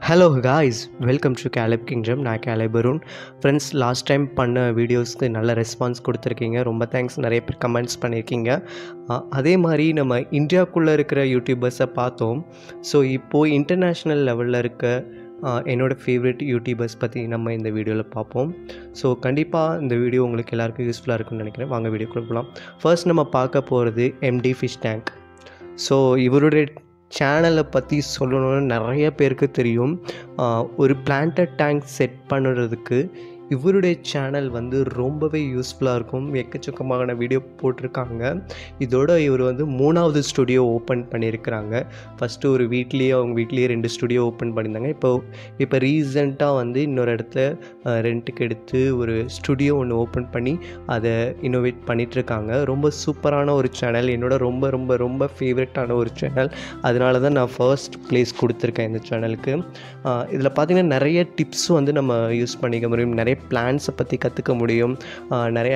hello guys welcome to Caleb kingdom நான் Caleb Arun friends last time பண்ண வீடியோஸ்க்கு நல்ல ரெஸ்பான்ஸ் கொடுத்துருக்கீங்க ரொம்ப தேங்க்ஸ் நிறைய பேர் கமெண்ட்ஸ் பண்ணியிருக்கீங்க அஹ், அதே மாதிரி நம்ம இந்தியாவுக்குள்ளே இருக்கிற யூடியூபர்ஸை பார்த்தோம் ஸோ இப்போது இன்டர்நேஷ்னல் லெவலில் இருக்க அஹ், என்னோட ஃபேவரட் யூடியூபர்ஸ் பற்றி நம்ம இந்த வீடியோவில் பார்ப்போம் ஸோ கண்டிப்பாக இந்த வீடியோ உங்களுக்கு எல்லாருக்கும் யூஸ்ஃபுல்லாக இருக்கும்னு நினைக்கிறேன் வாங்க வீடியோ போகலாம் ஃபர்ஸ்ட் நம்ம பார்க்க போகிறது எம்டி ஃபிஷ் டேங்க் ஸோ இவருடைய சேனலை பற்றி சொல்லணும்னு நிறைய பேருக்கு தெரியும் ஆஹ் ஒரு பிளான்டட் டேங்க் செட் பண்ணுறதுக்கு இவருடைய சேனல் வந்து ரொம்பவே யூஸ்ஃபுல்லாக இருக்கும் எக்கச்சக்கமான வீடியோ போட்டிருக்காங்க இதோட இவர் வந்து மூணாவது ஸ்டுடியோ ஓப்பன் பண்ணியிருக்கிறாங்க ஃபஸ்ட்டு ஒரு வீட்லேயே அவங்க வீட்லேயே ரெண்டு ஸ்டுடியோ ஓப்பன் பண்ணியிருந்தாங்க இப்போ இப்போ ரீசெண்டாக வந்து இன்னொரு இடத்துல ரெண்ட்டுக்கு எடுத்து ஒரு ஸ்டுடியோ ஒன்று ஓப்பன் பண்ணி அதை இன்னோவேட் பண்ணிகிட்ருக்காங்க ரொம்ப சூப்பரான ஒரு சேனல் என்னோட ரொம்ப ரொம்ப ரொம்ப ஃபேவரட்டான ஒரு சேனல் அதனால தான் நான் ஃபர்ஸ்ட் ப்ளேஸ் கொடுத்துருக்கேன் இந்த சேனலுக்கு இதில் பார்த்தீங்கன்னா நிறைய டிப்ஸ் வந்து நம்ம யூஸ் பண்ணிக்க முடியும் நிறைய பிளான்ஸை பற்றி கற்றுக்க முடியும் ஆஹ் நிறையா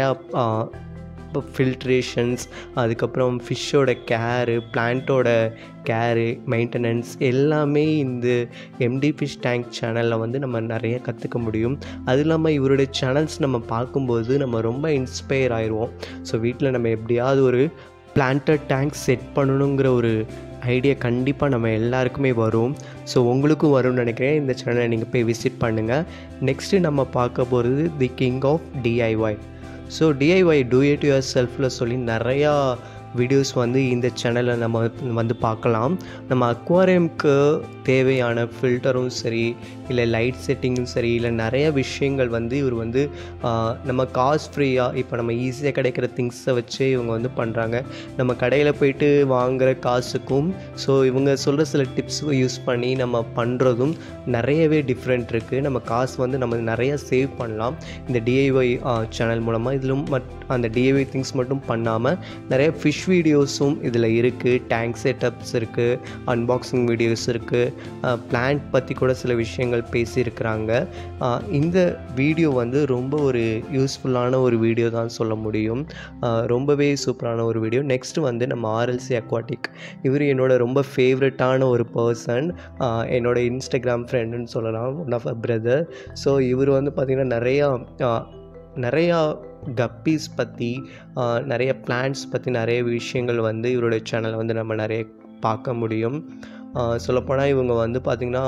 இப்போ ஃபில்ட்ரேஷன்ஸ் அதுக்கப்புறம் ஃபிஷ்ஷோட கேரு பிளான்ட்டோட கேரு மெயின்டெனன்ஸ் எல்லாமே இந்த எம்டி ஃபிஷ் டேங்க் சேனலில் வந்து நம்ம நிறைய கற்றுக்க முடியும் அது இல்லாமல் இவருடைய சேனல்ஸ் நம்ம பார்க்கும்போது நம்ம ரொம்ப இன்ஸ்பயர் ஆயிடுவோம் ஸோ வீட்டில் நம்ம எப்படியாவது ஒரு பிளான்டட் டேங்க் செட் பண்ணணுங்கிற ஒரு ஐடியா கண்டிப்பாக நம்ம எல்லாருக்குமே வரும் ஸோ உங்களுக்கும் வரும்னு நினைக்கிறேன் இந்த சேனலை நீங்கள் போய் விசிட் பண்ணுங்கள் நெக்ஸ்ட்டு நம்ம பார்க்க போகிறது the king of DIY so DIY do it your செல்ஃபில் சொல்லி நிறையா வீடியோஸ் வந்து இந்த சேனலில் நம்ம வந்து பார்க்கலாம் நம்ம அக்வாரியம்க்கு தேவையான ஃபில்டரும் சரி இல்லை லைட் செட்டிங்கும் சரி இல்லை நிறைய விஷயங்கள் வந்து இவர் வந்து ஆஹ், நம்ம காஸ்ட் ஃப்ரீயாக இப்போ நம்ம ஈஸியாக கிடைக்கிற திங்ஸை வச்சு இவங்க வந்து பண்ணுறாங்க நம்ம கடையில் போயிட்டு வாங்குகிற காசுக்கும் ஸோ இவங்க சொல்கிற சில டிப்ஸ் யூஸ் பண்ணி நம்ம பண்ணுறதும் நிறையவே டிஃப்ரெண்ட் இருக்குது நம்ம காசு வந்து நம்ம நிறைய சேவ் பண்ணலாம் இந்த டிஐஒய் சேனல் மூலமாக இதிலும் மட் அந்த டிஐஒய் திங்ஸ் மட்டும் பண்ணாமல் நிறைய ஃபிஷ் வீடியோஸும் இதில் இருக்குது டேங்க் செட்டப்ஸ் இருக்குது அன்பாக்சிங் வீடியோஸ் இருக்குது பிளான்ட் பற்றி கூட சில விஷயங்கள் பேசியிருக்கிறாங்க ஆஹ் இந்த வீடியோ வந்து ரொம்ப ஒரு யூஸ்ஃபுல்லான ஒரு வீடியோ தான் சொல்ல முடியும் ஆஹ் ரொம்பவே சூப்பரான ஒரு வீடியோ நெக்ஸ்ட் வந்து நம்ம ஆர்எல்சி அக்வாட்டிக் இவர் என்னோட ரொம்ப ஃபேவரட்டான ஒரு பர்சன் என்னோட இன்ஸ்டாகிராம் ஃப்ரெண்டுன்னு சொல்லலாம் one of a brother so இவர் வந்து பார்த்திங்கன்னா நிறையா ஆஹ் நிறையா கப்பீஸ் பற்றி நிறைய பிளான்ட்ஸ் பற்றி நிறைய விஷயங்கள் வந்து இவருடைய சேனலை வந்து நம்ம நிறைய பார்க்க முடியும் சொல்லப்போனால் இவங்க வந்து பார்த்திங்கன்னா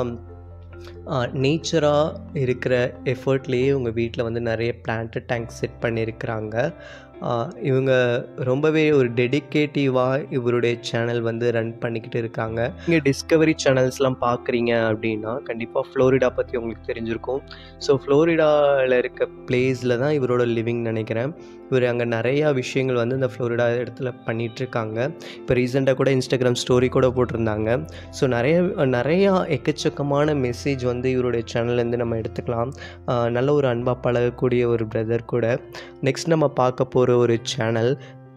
நேச்சராக இருக்கிற எஃபர்ட்லேயே உங்கள் வீட்டில் வந்து நிறைய பிளான்ட் டேங்க் செட் பண்ணியிருக்கிறாங்க ஆஹ் இவங்க ரொம்பவே ஒரு டெடிகேட்டிவாக இவருடைய சேனல் வந்து ரன் பண்ணிக்கிட்டு இருக்காங்க நீங்கள் டிஸ்கவரி சேனல்ஸ்லாம் பார்க்குறீங்க அப்படின்னா கண்டிப்பாக ஃப்ளோரிடா பற்றி உங்களுக்கு தெரிஞ்சிருக்கும் ஸோ ஃப்ளோரிடாவில் இருக்க பிளேஸில் தான் இவரோட லிவிங் நினைக்கிறேன் இவர் அங்கே நிறையா விஷயங்கள் வந்து இந்த ஃப்ளோரிடா இடத்துல பண்ணிகிட்ருக்காங்க இப்போ ரீசெண்டாக கூட இன்ஸ்டாகிராம் ஸ்டோரி கூட போட்டிருந்தாங்க ஸோ நிறைய நிறையா எக்கச்சக்கமான மெசேஜ் வந்து இவருடைய சேனல்லேருந்து நம்ம எடுத்துக்கலாம் ஆஹ் நல்ல ஒரு அன்பாக பழகக்கூடிய ஒரு பிரதர் கூட நெக்ஸ்ட் நம்ம பார்க்க போகிற ஒரு சேனல்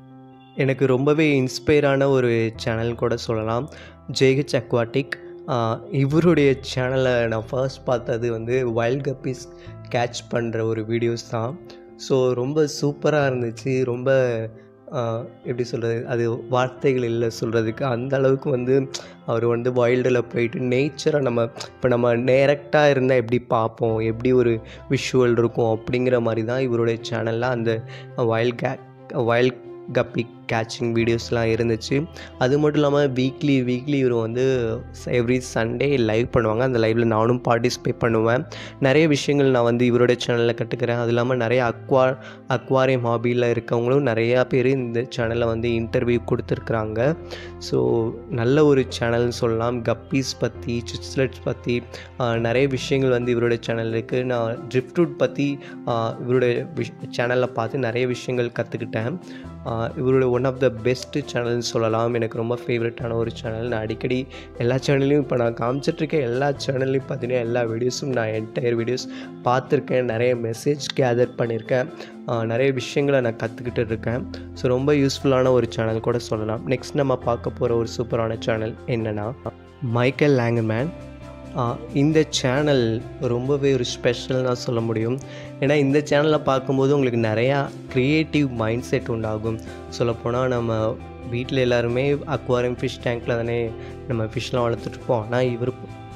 எனக்கு ரொம்பவே இன்ஸ்பயரான ஒரு சேனல் கூட சொல்லலாம் ஜேஹெச் அக்வாட்டிக் இவருடைய சேனலை நான் ஃபர்ஸ்ட் பார்த்தது வந்து வைல்ட் கப்பீஸ் கேட்ச் பண்ணுற ஒரு வீடியோஸ் தான் ஸோ ரொம்ப சூப்பராக இருந்துச்சு ரொம்ப ஆஹ், எப்படி சொல்கிறது அது வார்த்தைகள் இல்லை சொல்கிறதுக்கு அந்த அளவுக்கு வந்து அவர் வந்து வைல்டில் போயிட்டு நேச்சரை நம்ம இப்போ நம்ம நேரக்டாக இருந்தால் எப்படி பார்ப்போம் எப்படி ஒரு விஷுவல் இருக்கும் அப்படிங்கிற மாதிரி தான் இவருடைய சேனலில் அந்த wild K wild guppy catching வீடியோஸ்லாம் இருந்துச்சு அது மட்டும் இல்லாமல் வீக்லி வீக்லி இவர் வந்து எவ்ரி சண்டே லைவ் பண்ணுவாங்க அந்த லைவில் நானும் பார்ட்டிசிபேட் பண்ணுவேன் நிறைய விஷயங்கள் நான் வந்து இவருடைய சேனலில் கற்றுக்கிறேன் அது இல்லாமல் நிறைய அக்வா அக்வாரியம் ஹாபியில் இருக்கவங்களும் நிறையா பேர் இந்த சேனலில் வந்து இன்டர்வியூ கொடுத்துருக்குறாங்க ஸோ நல்ல ஒரு சேனல்னு சொல்லலாம் கப்பீஸ் பற்றி சிஸ்லெட்ஸ் பற்றி ஆஹ், நிறைய விஷயங்கள் வந்து இவருடைய சேனல் இருக்குது நான் ட்ரிஃப்ட்வுட் பற்றி ஆஹ், இவருடைய விஷ் சேனலில் பார்த்து நிறைய விஷயங்கள் கற்றுக்கிட்டேன் இவருடைய ஒன் ஆஃப் த பெஸ்ட்டு சேனல்னு சொல்லலாம் எனக்கு ரொம்ப ஃபேவரட்டான ஒரு சேனல் நான் அடிக்கடி எல்லா சேனல்லையும் இப்போ நான் காமிச்சிட்ருக்க எல்லா சேனல்லையும் பார்த்தீங்கன்னா எல்லா வீடியோஸும் நான் என்டையர் வீடியோஸ் பார்த்துருக்கேன் நிறைய மெசேஜ் கேதர் பண்ணியிருக்கேன் ஆஹ், நிறைய விஷயங்களை நான் கற்றுக்கிட்டு இருக்கேன் ஸோ ரொம்ப யூஸ்ஃபுல்லான ஒரு சேனல் கூட சொல்லலாம் நெக்ஸ்ட் நம்ம பார்க்க போகிற ஒரு சூப்பரான சேனல் என்னென்னா மைக்கேல் லேங்கமேன் ஆஹ் இந்த சேனல் ரொம்பவே ஒரு ஸ்பெஷல் தான் சொல்ல முடியும் ஏன்னா இந்த சேனலில் பார்க்கும்போது உங்களுக்கு நிறையா க்ரியேட்டிவ் மைண்ட் செட் உண்டாகும் சொல்லப்போனால் நம்ம வீட்டில் எல்லாருமே அக்வாரியம் ஃபிஷ் டேங்க்கில் தானே நம்ம ஃபிஷ்லாம் வளர்த்துட்ருப்போம் ஆனால் இவர்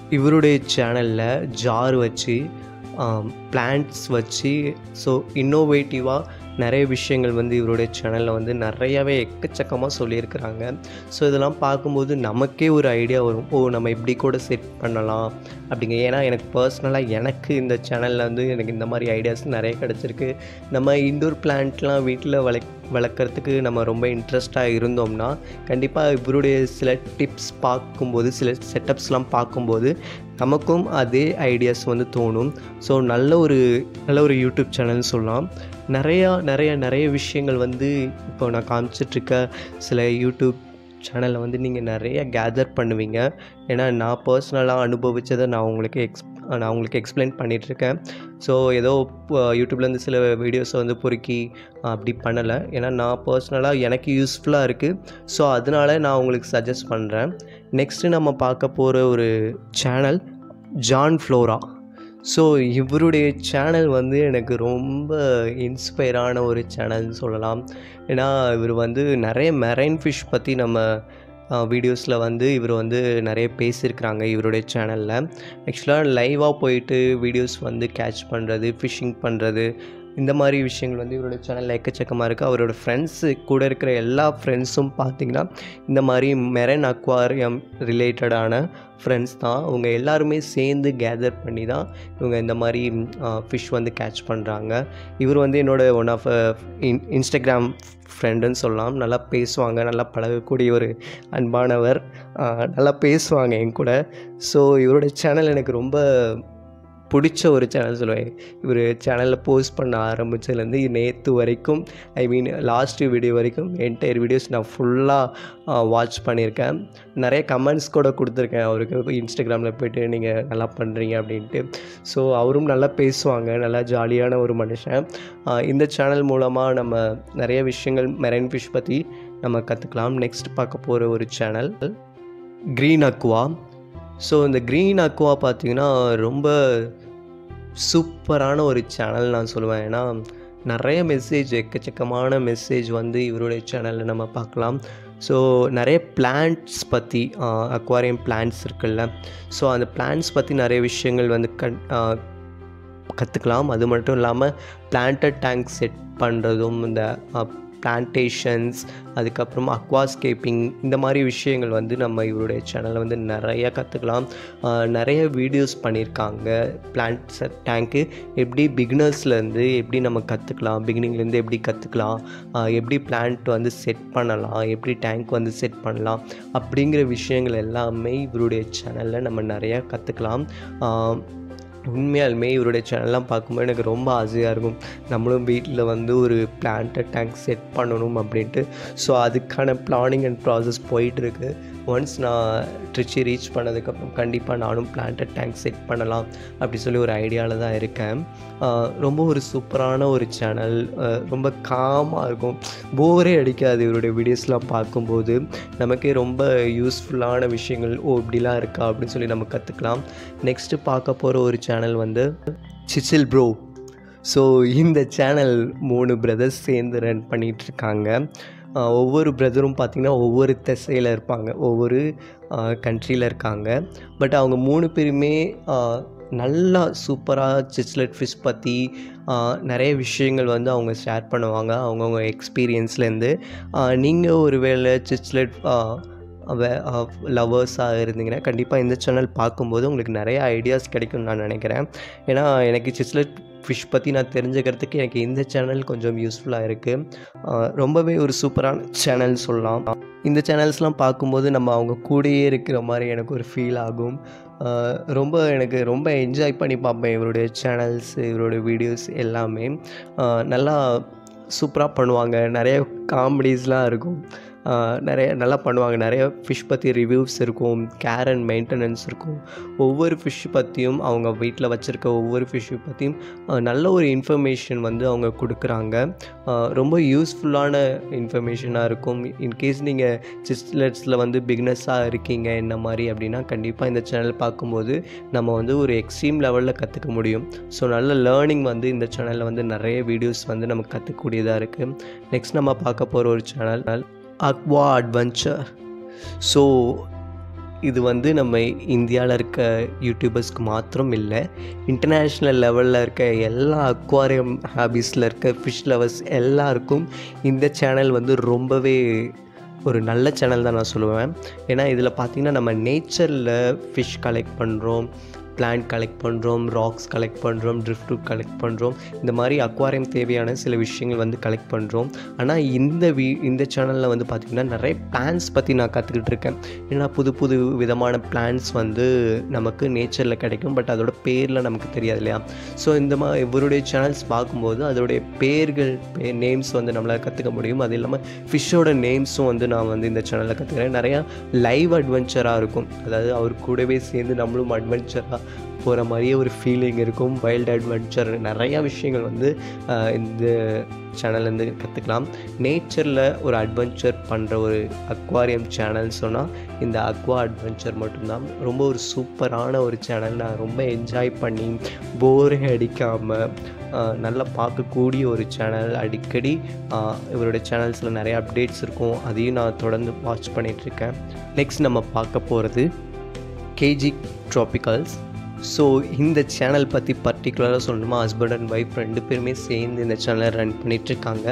இவருடைய சேனலில் ஜார் வச்சு பிளான்ட்ஸ் வச்சு ஸோ இன்னோவேட்டிவாக நிறைய விஷயங்கள் வந்து இவருடைய சேனலில் வந்து நிறையாவே எக்கச்சக்கமாக சொல்லியிருக்கிறாங்க ஸோ இதெல்லாம் பார்க்கும்போது நமக்கே ஒரு ஐடியா வரும் ஓ நம்ம இப்படி கூட செட் பண்ணலாம் அப்படிங்க ஏன்னா எனக்கு பர்சனலாக எனக்கு இந்த சேனலில் வந்து எனக்கு இந்த மாதிரி ஐடியாஸ் நிறைய கிடச்சிருக்கு நம்ம இண்டோர் பிளான்ட்லாம் வீட்டில் வளை வளர்க்குறதுக்கு நம்ம ரொம்ப இன்ட்ரெஸ்டாக இருந்தோம்னா கண்டிப்பாக இவருடைய சில டிப்ஸ் பார்க்கும்போது சில செட்டப்ஸ்லாம் பார்க்கும்போது நமக்கும் அதே ஐடியாஸ் வந்து தோணும் ஸோ நல்ல ஒரு நல்ல ஒரு யூடியூப் சேனல்னு சொல்லலாம் நிறையா நிறைய நிறைய விஷயங்கள் வந்து இப்போ நான் காமிச்சிட்ருக்க சில யூடியூப் சேனலில் வந்து நீங்கள் நிறைய கேதர் பண்ணுவீங்க ஏன்னா நான் பர்சனலாக அனுபவித்ததை நான் உங்களுக்கு எக்ஸ் நான் உங்களுக்கு எக்ஸ்பிளைன் பண்ணிகிட்ருக்கேன் ஸோ ஏதோ யூடியூப்லேருந்து சில வீடியோஸை வந்து பொறுக்கி அப்படி பண்ணலை ஏன்னா நான் பர்சனலாக எனக்கு யூஸ்ஃபுல்லாக இருக்குது ஸோ அதனால நான் உங்களுக்கு சஜஸ்ட் பண்ணுறேன் நெக்ஸ்ட்டு நம்ம பார்க்க போகிற ஒரு சேனல் ஜான் ஃப்ளோரா ஸோ இவருடைய சேனல் வந்து எனக்கு ரொம்ப இன்ஸ்பயரான ஒரு சேனல்னு சொல்லலாம் ஏன்னா இவர் வந்து நிறைய மெரைன் ஃபிஷ் பற்றி நம்ம வீடியோஸில் வந்து இவர் வந்து நிறைய பேசியிருக்கிறாங்க இவருடைய சேனலில் ஆக்சுவலாக லைவாக போயிட்டு வீடியோஸ் வந்து கேட்ச் பண்ணுறது ஃபிஷ்ஷிங் பண்ணுறது இந்த மாதிரி விஷயங்கள் வந்து இவரோட சேனலில் எக்கச்சக்கமாக இருக்குது அவரோட ஃப்ரெண்ட்ஸு கூட இருக்கிற எல்லா ஃப்ரெண்ட்ஸும் பார்த்திங்கன்னா இந்த மாதிரி மெரன் அக்வாரியம் ரிலேட்டடான ஃப்ரெண்ட்ஸ் தான் அவங்க எல்லாருமே சேர்ந்து கேதர் பண்ணி தான் இவங்க இந்த மாதிரி ஃபிஷ் வந்து கேட்ச் பண்ணுறாங்க இவர் வந்து என்னோட ஒன் ஆஃப் இன் இன்ஸ்டாகிராம் ஃப்ரெண்டுன்னு சொல்லலாம் நல்லா பேசுவாங்க நல்லா பழகக்கூடிய ஒரு அன்பானவர் நல்லா பேசுவாங்க என் கூட ஸோ இவரோட சேனல் எனக்கு ரொம்ப பிடிச்ச ஒரு சேனல் சொல்லுவேன் இவர் சேனலில் போஸ்ட் பண்ண ஆரம்பித்ததுலேருந்து நேற்று வரைக்கும் ஐ மீன் லாஸ்ட் வீடியோ வரைக்கும் என்டையர் வீடியோஸ் நான் ஃபுல்லாக வாட்ச் பண்ணியிருக்கேன் நிறைய கமெண்ட்ஸ் கூட கொடுத்துருக்கேன் அவருக்கு இன்ஸ்டாகிராமில் போய்ட்டு நீங்கள் நல்லா பண்ணுறீங்க அப்படின்ட்டு ஸோ அவரும் நல்லா பேசுவாங்க நல்லா ஜாலியான ஒரு மனுஷன் இந்த சேனல் மூலமாக நம்ம நிறைய விஷயங்கள் மெரைன் ஃபிஷ் பற்றி நம்ம கற்றுக்கலாம் நெக்ஸ்ட் பார்க்க போகிற ஒரு சேனல் க்ரீன் அக்வா ஸோ இந்த க்ரீன் அக்வா பார்த்திங்கன்னா ரொம்ப சூப்பரான ஒரு சேனல் நான் சொல்லுவேன் ஏன்னா நிறைய மெசேஜ் எக்கச்சக்கமான மெசேஜ் வந்து இவருடைய சேனலில் நம்ம பார்க்கலாம் ஸோ நிறைய பிளான்ட்ஸ் பற்றி அக்வாரியம் பிளான்ட்ஸ் இருக்குல்ல ஸோ அந்த பிளான்ட்ஸ் பற்றி நிறைய விஷயங்கள் வந்து கண் கற்றுக்கலாம் அது மட்டும் இல்லாமல் பிளான்டட் டேங்க் செட் பண்ணுறதும் இந்த பிளான்டேஷன்ஸ் அதுக்கப்புறமா அக்வாஸ்கேப்பிங் இந்த மாதிரி விஷயங்கள் வந்து நம்ம இவருடைய சேனலில் வந்து நிறையா கற்றுக்கலாம் நிறைய வீடியோஸ் பண்ணியிருக்காங்க பிளான்ட் டேங்க்கு எப்படி பிகினர்ஸ்லேருந்து எப்படி நம்ம கற்றுக்கலாம் பிகினிங்லேருந்து எப்படி கற்றுக்கலாம் எப்படி பிளான்ட் வந்து செட் பண்ணலாம் எப்படி டேங்க் வந்து செட் பண்ணலாம் அப்படிங்கிற விஷயங்கள் எல்லாமே இவருடைய சேனலில் நம்ம நிறையா கற்றுக்கலாம் உண்மையாலுமே இவருடைய சேனல்லாம் பார்க்கும்போது எனக்கு ரொம்ப ஆசையாக இருக்கும் நம்மளும் வீட்டில் வந்து ஒரு பிளான்ட்டட் டேங்க் செட் பண்ணணும் அப்படின்ட்டு ஸோ அதுக்கான பிளானிங் அண்ட் ப்ராசஸ் போயிட்டுருக்கு ஒன்ஸ் நான் ட்ரிச்சி ரீச் பண்ணதுக்கப்புறம் கண்டிப்பாக நானும் பிளான்ட்டட் டேங்க் செட் பண்ணலாம் அப்படி சொல்லி ஒரு ஐடியாவில் தான் இருக்கேன் ரொம்ப ஒரு சூப்பரான ஒரு சேனல் ரொம்ப காமாக இருக்கும் போரே அடிக்காது இவருடைய வீடியோஸ்லாம் பார்க்கும்போது நமக்கே ரொம்ப யூஸ்ஃபுல்லான விஷயங்கள் ஓ இப்படிலாம் இருக்கா அப்படின்னு சொல்லி நம்ம கற்றுக்கலாம் நெக்ஸ்ட்டு பார்க்க போகிற ஒரு சேனல் வந்து சிச்சில் ப்ரோ ஸோ இந்த சேனல் மூணு பிரதர்ஸ் சேர்ந்து ரன் பண்ணிகிட்ருக்காங்க ஒவ்வொரு பிரதரும் பார்த்திங்கன்னா ஒவ்வொரு திசையில் இருப்பாங்க ஒவ்வொரு கண்ட்ரியில் இருக்காங்க பட் அவங்க மூணு பேருமே நல்லா சூப்பராக சிச்லெட் ஃபிஷ் பற்றி நிறைய விஷயங்கள் வந்து அவங்க ஷேர் பண்ணுவாங்க அவங்கவுங்க எக்ஸ்பீரியன்ஸ்லேருந்து நீங்கள் ஒரு வேளை சிச்லெட் லவர்ஸாக இருந்தீங்கன்னா கண்டிப்பாக இந்த சேனல் பார்க்கும்போது உங்களுக்கு நிறைய ஐடியாஸ் கிடைக்கும்னு நான் நினைக்கிறேன் ஏன்னா எனக்கு சிஸ்லெட் ஃபிஷ் பற்றி நான் தெரிஞ்சுக்கிறதுக்கு எனக்கு இந்த சேனல் கொஞ்சம் யூஸ்ஃபுல்லாக இருக்குது ரொம்பவே ஒரு சூப்பரான சேனல் சொல்லலாம் இந்த சேனல்ஸ்லாம் பார்க்கும்போது நம்ம அவங்க கூடயே இருக்கிற மாதிரி எனக்கு ஒரு ஃபீல் ஆகும் ரொம்ப எனக்கு ரொம்ப என்ஜாய் பண்ணி பார்ப்பேன் இவருடைய சேனல்ஸ் இவருடைய வீடியோஸ் எல்லாமே நல்லா சூப்பராக பண்ணுவாங்க நிறைய காமெடிஸ்லாம் இருக்கும் நிறைய நல்லா பண்ணுவாங்க நிறைய ஃபிஷ் பற்றி ரிவ்யூஸ் இருக்கும் கேர் அண்ட் மெயின்டெனன்ஸ் இருக்கும் ஒவ்வொரு ஃபிஷ் பற்றியும் அவங்க வீட்டில் வச்சுருக்க ஒவ்வொரு ஃபிஷ்ஷு பற்றியும் நல்ல ஒரு இன்ஃபர்மேஷன் வந்து அவங்க கொடுக்குறாங்க ரொம்ப யூஸ்ஃபுல்லான இன்ஃபர்மேஷனாக இருக்கும் இன்கேஸ் நீங்கள் சிஸ்லெட்ஸில் வந்து பிக்னஸாக இருக்கீங்க என்ன மாதிரி அப்படின்னா கண்டிப்பாக இந்த சேனல் பார்க்கும்போது நம்ம வந்து ஒரு எக்ஸ்ட்ரீம் லெவலில் கற்றுக்க முடியும் ஸோ நல்ல லேர்னிங் வந்து இந்த சேனலில் வந்து நிறைய வீடியோஸ் வந்து நமக்கு கற்றுக்கூடியதாக இருக்குது நெக்ஸ்ட் நம்ம பார்க்க போகிற ஒரு சேனல் அக்வா அட்வென்ச்சர் ஸோ இது வந்து நம்ம இந்தியாவில் இருக்க யூடியூபர்ஸ்க்கு மாத்திரம் இல்லை இன்டர்நேஷ்னல் லெவலில் இருக்க எல்லா அக்வாரியம் ஹாபிஸில் இருக்க ஃபிஷ் லவர்ஸ் எல்லாருக்கும் இந்த சேனல் வந்து ரொம்பவே ஒரு நல்ல சேனல் தான் நான் சொல்லுவேன் ஏன்னா இதில் பார்த்திங்கன்னா நம்ம நேச்சரில் ஃபிஷ் கலெக்ட் பண்ணுறோம் பிளான்ட் கலெக்ட் பண்ணுறோம் ராக்ஸ் கலெக்ட் பண்ணுறோம் ட்ரிஃப்ட் கலெக்ட் பண்ணுறோம் இந்த மாதிரி அக்வாரியம் தேவையான சில விஷயங்கள் வந்து கலெக்ட் பண்ணுறோம் ஆனால் இந்த வீ இந்த சேனலில் வந்து பார்த்திங்கன்னா நிறைய பிளான்ஸ் பற்றி நான் கற்றுக்கிட்டு இருக்கேன் ஏன்னா புது புது விதமான பிளான்ஸ் வந்து நமக்கு நேச்சரில் கிடைக்கும் பட் அதோட பேரில் நமக்கு தெரியாது இல்லையா ஸோ இந்த மாதிரி இவருடைய சேனல்ஸ் பார்க்கும்போது அதோடைய பேர்கள் பே நேம்ஸ் வந்து நம்மளால் கற்றுக்க முடியும் அது இல்லாமல் ஃபிஷ்ஷோட நேம்ஸும் வந்து நான் வந்து இந்த சேனலில் கற்றுக்கிறேன் நிறையா லைவ் அட்வென்ச்சராக இருக்கும் அதாவது அவர் கூடவே சேர்ந்து நம்மளும் அட்வென்ச்சராக போகிற மாதிரியே ஒரு ஃபீலிங் இருக்கும் வைல்ட் அட்வென்ச்சர் நிறையா விஷயங்கள் வந்து ஆஹ், இந்த சேனல்லேருந்து கற்றுக்கலாம் நேச்சரில் ஒரு அட்வென்ச்சர் பண்ணுற ஒரு அக்வாரியம் சேனல் சொன்னால் இந்த அக்வா அட்வென்ச்சர் மட்டும்தான் ரொம்ப ஒரு சூப்பரான ஒரு சேனல் நான் ரொம்ப என்ஜாய் பண்ணி போரே அடிக்காமல் நல்லா பார்க்கக்கூடிய ஒரு சேனல் அடிக்கடி ஆஹ், இவருடைய சேனல்ஸில் நிறைய அப்டேட்ஸ் இருக்கும் அதையும் நான் தொடர்ந்து வாட்ச் பண்ணிகிட்ருக்கேன் நெக்ஸ்ட் நம்ம பார்க்க போகிறது கேஜி ட்ராபிக்கல்ஸ் ஸோ இந்த சேனல் பற்றி பர்டிகுலராக சொல்லணுமா ஹஸ்பண்ட் அண்ட் ஒய்ஃப் ரெண்டு பேருமே சேர்ந்து இந்த சேனலை ரன் பண்ணிகிட்ருக்காங்க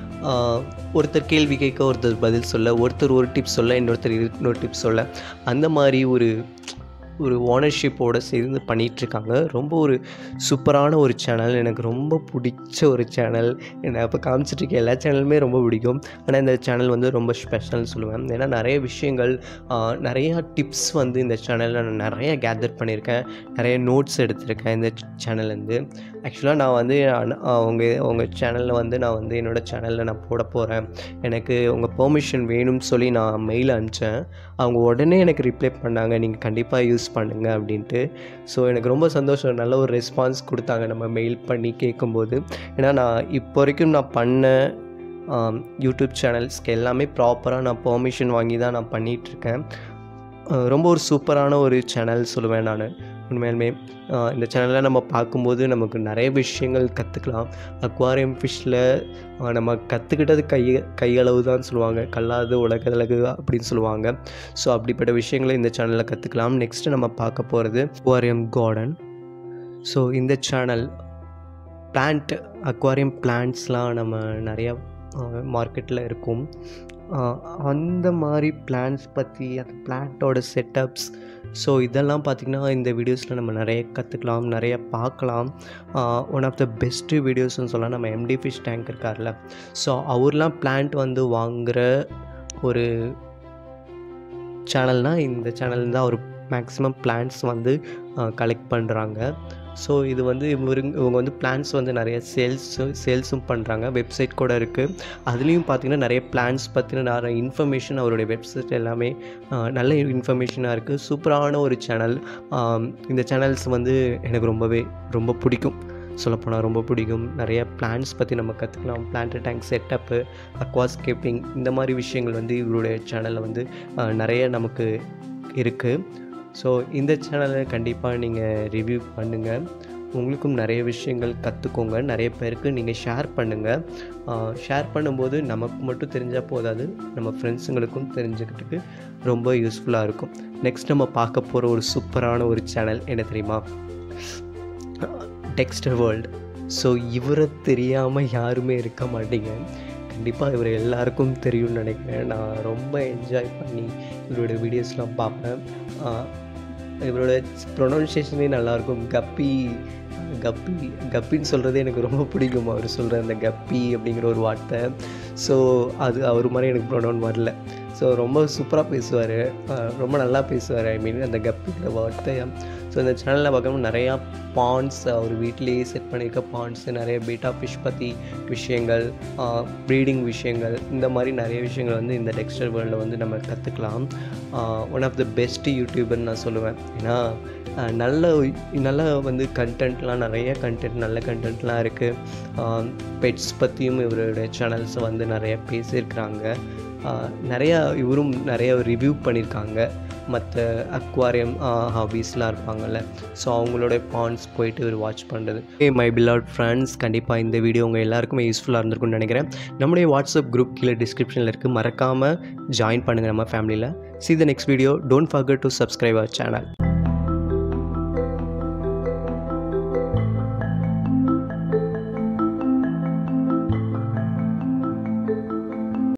ஒருத்தர் கேள்வி கேட்க ஒருத்தர் பதில் சொல்ல ஒருத்தர் ஒரு டிப்ஸ் சொல்ல இன்னொருத்தர் இன்னொரு டிப்ஸ் சொல்ல அந்த மாதிரி ஒரு ஒரு ஓனர்ஷிப்போடு சேர்ந்து பண்ணிகிட்ருக்காங்க ரொம்ப ஒரு சூப்பரான ஒரு சேனல் எனக்கு ரொம்ப பிடிச்ச ஒரு சேனல் நான் இப்போ காமிச்சிட்ருக்க எல்லா சேனலுமே ரொம்ப பிடிக்கும் ஆனால் இந்த சேனல் வந்து ரொம்ப ஸ்பெஷல்னு சொல்லுவேன் ஏன்னா நிறைய விஷயங்கள் ஆஹ், நிறையா டிப்ஸ் வந்து இந்த சேனலில் நான் நிறைய கேதர் பண்ணியிருக்கேன் நிறைய நோட்ஸ் எடுத்திருக்கேன் இந்த சேனல்லேருந்து ஆக்சுவலாக நான் வந்து அன- அவங்க உங்கள் சேனலில் வந்து நான் வந்து என்னோடய சேனலில் நான் போட போகிறேன் எனக்கு உங்கள் பெர்மிஷன் வேணும்னு சொல்லி நான் மெயில் அனுப்பிச்சேன் அவங்க உடனே எனக்கு ரிப்ளை பண்ணாங்க நீங்கள் கண்டிப்பாக யூஸ் பண்ணுங்க அப்படின்ட்டு ஸோ எனக்கு ரொம்ப சந்தோஷம் நல்ல ஒரு ரெஸ்பான்ஸ் கொடுத்தாங்க நம்ம மெயில் பண்ணி கேட்கும்போது ஏன்னா நான் இப்போ வரைக்கும் நான் பண்ண ஆம், யூடியூப் சேனல்ஸ்க்கு எல்லாமே ப்ராப்பராக நான் பெர்மிஷன் வாங்கி தான் நான் பண்ணிகிட்ருக்கேன் ரொம்ப ஒரு சூப்பரான ஒரு சேனல் சொல்லுவேன் நான் உண்மையாலுமே ஆஹ் இந்த சேனலில் நம்ம பார்க்கும்போது நமக்கு நிறைய விஷயங்கள் கற்றுக்கலாம் அக்வாரியம் ஃபிஷ்ஷில் நம்ம கற்றுக்கிட்டது கை கையளவு தான் சொல்லுவாங்க கல்லாது உலகளவு அப்படின்னு சொல்லுவாங்க ஸோ அப்படிப்பட்ட விஷயங்களை இந்த சேனலில் கற்றுக்கலாம் நெக்ஸ்ட்டு நம்ம பார்க்க போகிறது அக்வாரியம் கார்டன் ஸோ இந்த சேனல் பிளான்ட் அக்வாரியம் பிளான்ட்ஸ்லாம் நம்ம நிறையா மார்க்கெட்டில் இருக்கும் ஆஹ் அந்த மாதிரி பிளான்ஸ் பற்றி அந்த பிளான்ட்டோட செட்டப்ஸ் ஸோ இதெல்லாம் பார்த்திங்கன்னா இந்த வீடியோஸில் நம்ம நிறைய கற்றுக்கலாம் நிறைய பார்க்கலாம் ஒன் ஆஃப் த பெஸ்ட்டு வீடியோஸ்னு சொல்லலாம் நம்ம எம்டி ஃபிஷ் டேங்க் இருக்கார்ல ஸோ அவர்லாம் பிளான்ட் வந்து வாங்குகிற ஒரு சேனல்னால் இந்த சேனல் தான் அவர் மேக்ஸிமம் பிளான்ஸ் வந்து கலெக்ட் பண்ணுறாங்க ஸோ இது வந்து இவருங்க இவங்க வந்து பிளான்ஸ் வந்து நிறைய சேல்ஸ் சேல்ஸும் பண்ணுறாங்க வெப்சைட் கூட இருக்குது அதுலேயும் பார்த்தீங்கன்னா நிறைய பிளான்ஸ் பற்றின நிறைய இன்ஃபர்மேஷன் அவருடைய வெப்சைட் எல்லாமே ஆஹ், நல்ல இன்ஃபர்மேஷனாக இருக்குது சூப்பரான ஒரு சேனல் இந்த சேனல்ஸ் வந்து எனக்கு ரொம்பவே ரொம்ப பிடிக்கும் சொல்லப்போனால் ரொம்ப பிடிக்கும் நிறைய பிளான்ஸ் பற்றி நம்ம கற்றுக்கலாம் பிளான்ட் டேங்க் செட்டப்பு அக்வாஸ்கேப்பிங் இந்த மாதிரி விஷயங்கள் வந்து இவருடைய சேனலில் வந்து ஆஹ், நிறைய நமக்கு இருக்குது ஸோ இந்த சேனலை கண்டிப்பாக நீங்கள் ரிவ்யூ பண்ணுங்கள் உங்களுக்கும் நிறைய விஷயங்கள் கற்றுக்கோங்க நிறைய பேருக்கு நீங்கள் ஷேர் பண்ணுங்கள் ஷேர் பண்ணும்போது நமக்கு மட்டும் தெரிஞ்சால் போதாது நம்ம ஃப்ரெண்ட்ஸுங்களுக்கும் தெரிஞ்சுக்கிறதுக்கு ரொம்ப யூஸ்ஃபுல்லாக இருக்கும் நெக்ஸ்ட் நம்ம பார்க்க போகிற ஒரு சூப்பரான ஒரு சேனல் என்ன தெரியுமா டெக்ஸ்டர் வேர்ல்டு ஸோ இவரை தெரியாமல் யாருமே இருக்க மாட்டீங்க கண்டிப்பாக இவர் எல்லாருக்கும் தெரியும்னு நினைக்கிறேன் நான் ரொம்ப என்ஜாய் பண்ணி இவரோட வீடியோஸ்லாம் பார்ப்பேன் ஆஹ் இவரோட ப்ரொனவுன்சியேஷனே நல்லாயிருக்கும் கப்பி கப்பி கப்பின்னு சொல்கிறதே எனக்கு ரொம்ப பிடிக்கும் அவர் சொல்கிற அந்த கப்பி அப்படிங்கிற ஒரு வார்த்தை ஸோ அது அவர் மாதிரி எனக்கு ப்ரொனவுன் வரல ஸோ ரொம்ப சூப்பராக பேசுவார் ரொம்ப நல்லா பேசுவார் ஐ மீன் அந்த கப்பிங்கிற வார்த்தையை ஸோ இந்த சேனலில் பார்க்கணும் நிறையா பாண்ட்ஸ் அவர் வீட்டிலேயே செட் பண்ணியிருக்க பாண்ட்ஸ் நிறைய பீட்டா ஃபிஷ் பற்றி விஷயங்கள் ப்ரீடிங் விஷயங்கள் இந்த மாதிரி நிறைய விஷயங்கள் வந்து இந்த டெக்ஸ்டர் வேர்ல்டில் வந்து நம்ம கற்றுக்கலாம் ஒன் ஆஃப் த பெஸ்ட் யூடியூபர்னு நான் சொல்லுவேன் ஏன்னா ஆஹ் நல்ல நல்ல வந்து கண்டென்ட்லாம் நிறைய கண்டென்ட் நல்ல கண்டென்ட்லாம் இருக்குது பெட்ஸ் பற்றியும் இவருடைய சேனல்ஸ் வந்து நிறைய பேசியிருக்கிறாங்க நிறையா இவரும் நிறைய ரிவ்யூ பண்ணியிருக்காங்க மற்ற அக்வாரியம் ஹாபீஸ்லாம் இருப்பாங்கள்ல ஸோ அவங்களோட பாண்ட்ஸ் போயிட்டு இவர் வாட்ச் பண்ணுறது ஏ மை பிலவுட் ஃப்ரெண்ட்ஸ் கண்டிப்பாக இந்த வீடியோ உங்கள் எல்லாருக்குமே யூஸ்ஃபுல்லாக இருந்திருக்கும்னு நினைக்கிறேன் நம்முடைய வாட்ஸ்அப் குரூப் கீழே டிஸ்கிரிப்ஷனில் இருக்குது மறக்காமல் ஜாயின் பண்ணுங்கள் நம்ம ஃபேமிலியில் see the next video don't forget to subscribe our channel